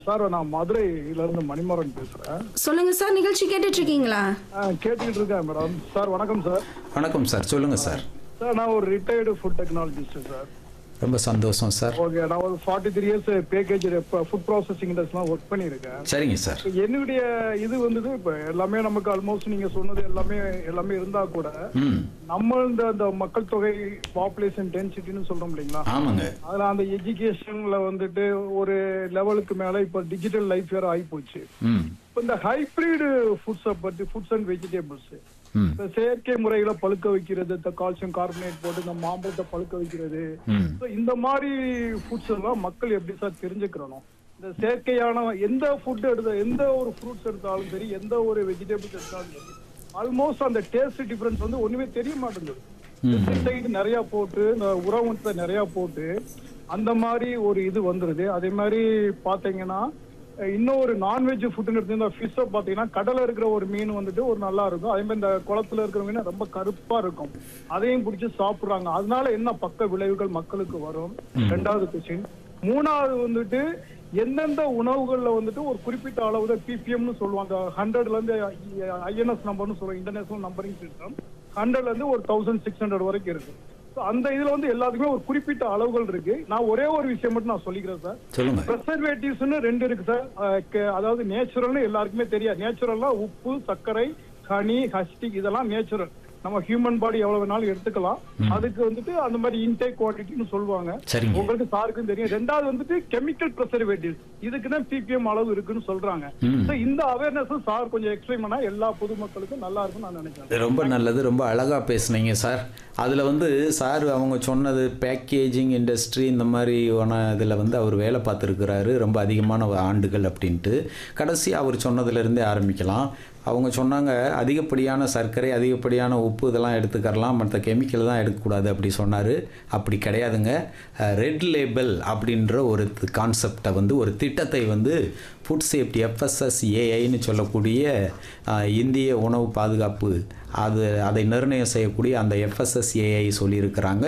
Sir நான் மதுரையில இருந்து மணிமாறன் பேசுறேன் சொல்லுங்க சார் நிகழ்ச்சி கேட்டுட்டு இருக்கீங்களா ஆ, கேட்டுக்கிட்டு இருக்கேன் மேடம் சார் வணக்கம் சார் வணக்கம் சார் சொல்லுங்கள் சார் சார் நான் ஒரு ரிட்டையர்டு ஃபுட் டெக்னாலஜிஸ்ட் சார் ரொம்ப சந்தோஷம் சார் ஓகே நான் ஒரு forty three years package food processing இண்டஸ்ட்ரிலாம் ஒர்க் பண்ணியிருக்கேன் சரிங்க சார் இப்ப என்னுடைய இது வந்தது இப்போ எல்லாமே நமக்கு ஆல்மோஸ்ட் நீங்க சொன்னது எல்லாமே எல்லாமே இருந்தா கூட ம் நம்ம இந்த அந்த மக்கள் தொகை பாப்புலேஷன் டென்சிட்டின்னு சொல்றோம் இல்லைங்களா ஆமாங்க அதுல அந்த எஜுகேஷன்ல வந்துட்டு ஒரு லெவலுக்கு மேல இப்ப டிஜிட்டல் லைஃப் வேற ஆகி போச்சு ம் இப்ப இந்த ஹைபிரிட் ஃபுட்ஸை பத்தி ஃபுட்ஸ் அண்ட் வெஜிடபிள்ஸ் ம் இந்த செயற்கை முறையில பழுக்க வைக்கிறது இந்த கால்சியம் கார்பனேட் போட்டு இந்த மாம்பழத்தை பழுக்க வைக்கிறது ம் So, இந்த மாதிரி ஃபுட்ஸ் எல்லாம் மக்கள் எப்படி சார் தெரிஞ்சுக்கிறணும் இந்த செயற்கையான எந்த ஃபுட் எடுத்த எந்த ஒரு ஃப்ரூட்ஸ் எடுத்தாலும் சரி எந்த ஒரு வெஜிடபிள்ஸ் எடுத்தாலும் சரி ஆல்மோஸ்ட் அந்த டேஸ்ட் டிஃபரன்ஸ் வந்து ஒண்ணுமே தெரிய மாட்டேங்குது Pesticide நிறைய போட்டு இந்த உரவத்தை நிறைய போட்டு அந்த மாதிரி ஒரு இது வந்துருது அதே மாதிரி பாத்தீங்கன்னா அஹ் இன்னும் ஒரு நான்வெஜ் ஃபுட்னு எடுத்து ஃபிஷ்ஷை பார்த்தீங்கன்னா கடல்ல இருக்கிற ஒரு மீன் வந்துட்டு ஒரு நல்லா இருக்கும் அதே மாதிரி இந்த குளத்துல இருக்கிற மீன் ரொம்ப கருப்பா இருக்கும் அதையும் பிடிச்சி சாப்பிடுறாங்க அதனால என்ன பக்க விளைவுகள் மக்களுக்கு வரும் ரெண்டாவது கொஸ்டின் மூணாவது வந்துட்டு எந்தெந்த உணவுகள்ல வந்துட்டு ஒரு குறிப்பிட்ட அளவு பிபிஎம்னு சொல்லுவாங்க ஹண்ட்ரட்ல இருந்து ஐஎன்எஸ் நம்பர்னு சொல்லுவாங்க இன்டர்நேஷனல் நம்பரிங் சிஸ்டம் ஹண்ட்ரட்ல இருந்து ஒரு தௌசண்ட் சிக்ஸ் ஹண்ட்ரட் வரைக்கும் இருக்கு So, அந்த இதுல வந்து எல்லாத்துக்குமே ஒரு குறிப்பிட்ட அளவுகள் இருக்கு நான் ஒரே ஒரு விஷயம் மட்டும் நான் சொல்லிக்கிறேன் சார் சொல்லுங்க ப்ரெசர்வேட்டிவ்ஸ்னு ரெண்டு இருக்கு சார் அஹ் க- அதாவது நேச்சுரல்னு எல்லாருக்குமே தெரியாது நேச்சுரல்னா உப்பு சர்க்கரை ஹனி ஹஸ்டிக் இதெல்லாம் நேச்சுரல் நம்ம ஹியூமன் பாடி எவ்வளவு வேணாலும் எடுத்துக்கலாம் அதுக்கு வந்துட்டு அந்த மாதிரி இன்டேக் குவான்டிட்டின்னு சொல்லுவாங்க சரிங்க உங்களுக்கு சாருக்கும் தெரியும் ரெண்டாவது வந்துட்டு கெமிக்கல் ப்ரெசர்வேட்டிவ்ஸ் இதுக்கு தான் பிபிஎம் அளவு இருக்குன்னு சொல்றாங்க ம். So, இந்த அவேர்னஸ் சார் கொஞ்சம் எக்ஸ்பிளைன் பண்ணா எல்லா பொதுமக்களுக்கும் நல்லா இருக்கும்னு நான் நினைக்கிறேன் ரொம்ப நல்லது ரொம்ப அழகாக பேசுனீங்க சார் அதில் வந்து சார் அவங்க சொன்னது பேக்கேஜிங் இண்டஸ்ட்ரி இந்த மாதிரி இதில் வந்து அவர் வேலை பார்த்துருக்கிறாரு ரொம்ப அதிகமான ஆண்டுகள் அப்படின்ட்டு கடைசி அவர் சொன்னதுலேருந்தே ஆரம்பிக்கலாம் அவங்க சொன்னாங்க அதிகப்படியான சர்க்கரை அதிகப்படியான உப்பு இதெல்லாம் எடுத்துக்கறலாம் மற்ற கெமிக்கல் தான் எடுக்கக்கூடாது அப்படி சொன்னார் அப்படி கிடையாதுங்க ரெட் லேபிள் அப்படின்ற ஒரு கான்செப்டை வந்து ஒரு திட்டத்தை வந்து ஃபுட் சேஃப்டி எஃப்எஸ்எஸ்ஏஐன்னு சொல்லக்கூடிய அஹ், இந்திய உணவு பாதுகாப்பு அது அதை நிர்ணயம் செய்யக்கூடிய அந்த எஃப்எஸ்எஸ்ஏஐ சொல்லியிருக்கிறாங்க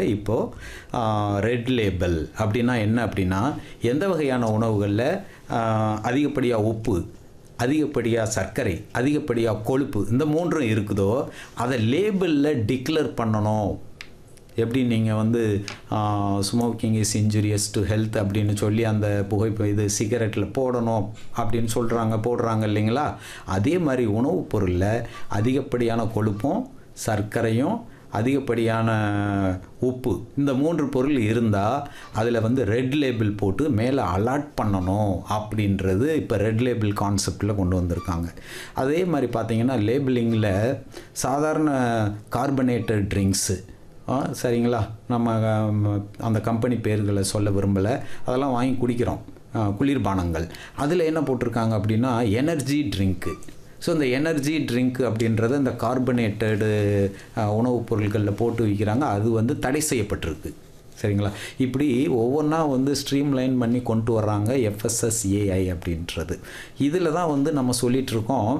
இப்போது ரெட் லேபிள் அப்படின்னா என்ன அப்படின்னா எந்த வகையான உணவுகளில் அதிகப்படியாக உப்பு அதிகப்படியாக சர்க்கரை அதிகப்படியாக கொழுப்பு இந்த மூன்றும் இருக்குதோ அதை லேபிளில் டிக்ளேர் பண்ணணும் எப்படி நீங்கள் வந்து smoking is injurious to health அப்படின்னு சொல்லி அந்த புகைப்ப இது சிகரெட்டில் போடணும் அப்படின்னு சொல்கிறாங்க போடுறாங்க இல்லைங்களா அதே மாதிரி உணவுப் பொருளில் அதிகப்படியான கொழுப்பும் சர்க்கரையும் அதிகப்படியான உப்பு இந்த மூன்று பொருள் இருந்தால் அதில் வந்து ரெட் லேபிள் போட்டு மேலே அலாட் பண்ணணும் அப்படின்றது இப்போ ரெட் லேபிள் கான்செப்டில் கொண்டு வந்திருக்காங்க அதே மாதிரி பார்த்தீங்கன்னா லேபிளிங்கில் சாதாரண கார்பனேட்டட் ட்ரிங்க்ஸு ஆ, சரிங்களா நம்ம ஆம், அந்த கம்பெனி பேர்களை சொல்ல விரும்பலை அதெல்லாம் வாங்கி குடிக்கிறோம் ஆ, குளிர்பானங்கள் அதில் என்ன போட்டிருக்காங்க அப்படின்னா எனர்ஜி ட்ரிங்க்கு ஸோ இந்த எனர்ஜி ட்ரிங்க் அப்படின்றத இந்த கார்பனேட்டடு உணவுப் பொருட்களில் போட்டு விற்கிறாங்க அது வந்து தடை செய்யப்பட்டிருக்கு சரிங்களா இப்படி ஒவ்வொன்றா வந்து ஸ்ட்ரீம் லைன் பண்ணி கொண்டு வர்றாங்க எஃப்எஸ்எஸ்ஏஐ அப்படின்றது இதில் தான் வந்து நம்ம சொல்லிட்டு இருக்கோம்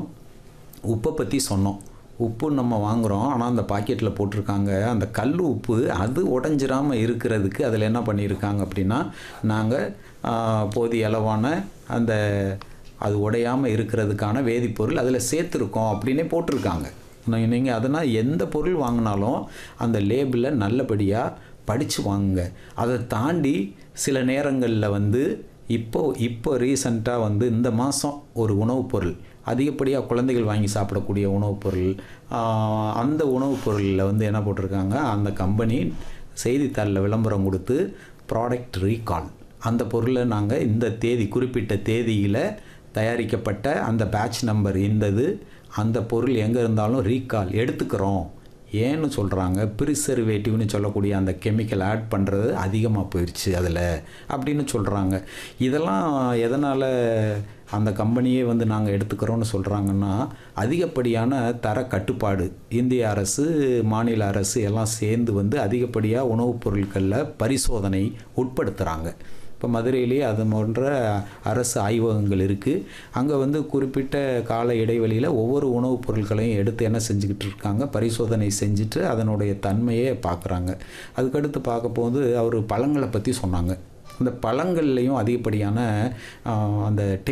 உப்பை பற்றி சொன்னோம் உப்பு நம்ம வாங்குகிறோம் ஆனால் அந்த பாக்கெட்டில் போட்டிருக்காங்க அந்த கல் உப்பு அது உடஞ்சிராமல் இருக்கிறதுக்கு அதில் என்ன பண்ணியிருக்காங்க அப்படின்னா நாங்கள் போதிய அளவான அந்த அது உடையாமல் இருக்கிறதுக்கான வேதிப்பொருள் அதில் சேர்த்துருக்கோம் அப்படின்னே போட்டிருக்காங்க நீங்கள் அதனால் எந்த பொருள் வாங்கினாலும் அந்த லேபிளை நல்லபடியாக படித்து வாங்குங்க அதை தாண்டி சில நேரங்களில் வந்து இப்போ இப்போ ரீசண்டாக வந்து இந்த மாதம் ஒரு உணவுப் பொருள் அதிகப்படியாக குழந்தைகள் வாங்கி சாப்பிடக்கூடிய உணவுப் பொருள் ஆஹ், அந்த உணவுப் பொருளில் வந்து என்ன போட்டிருக்காங்க அந்த கம்பெனி செய்தித்தாளில் விளம்பரம் கொடுத்து ப்ராடக்ட் ரீகால் அந்த பொருளை நாங்கள் இந்த தேதி குறிப்பிட்ட தேதியில் தயாரிக்கப்பட்ட அந்த பேட்ச் நம்பர் இந்தது அந்த பொருள் எங்கே இருந்தாலும் ரீகால் எடுத்துக்கிறோம் ஏன்னு சொல்கிறாங்க ப்ரிசர்வேட்டிவ்னு சொல்லக்கூடிய அந்த கெமிக்கல் ஆட் பண்ணுறது அதிகமாக போயிடுச்சு அதில் அப்படின்னு சொல்கிறாங்க இதெல்லாம் எதனால் அந்த கம்பெனியே வந்து நாங்கள் எடுத்துக்கிறோன்னு சொல்கிறாங்கன்னா அதிகப்படியான தர கட்டுப்பாடு இந்திய அரசு மாநில அரசு எல்லாம் சேர்ந்து வந்து அதிகப்படியாக உணவுப் பொருட்களில் பரிசோதனை உட்படுத்துகிறாங்க இப்போ மதுரையிலேயே அது போன்ற அரசு ஆய்வகங்கள் இருக்குது அங்கே வந்து குறிப்பிட்ட கால இடைவெளியில் ஒவ்வொரு உணவுப் பொருட்களையும் எடுத்து என்ன செஞ்சுக்கிட்டு இருக்காங்க பரிசோதனை செஞ்சுட்டு அதனுடைய தன்மையை பார்க்குறாங்க அதுக்கடுத்து பார்க்க போது அவர் பழங்களை பற்றி சொன்னாங்க அந்த பழங்கள்லையும் அதிகப்படியான ஆஹ், அந்த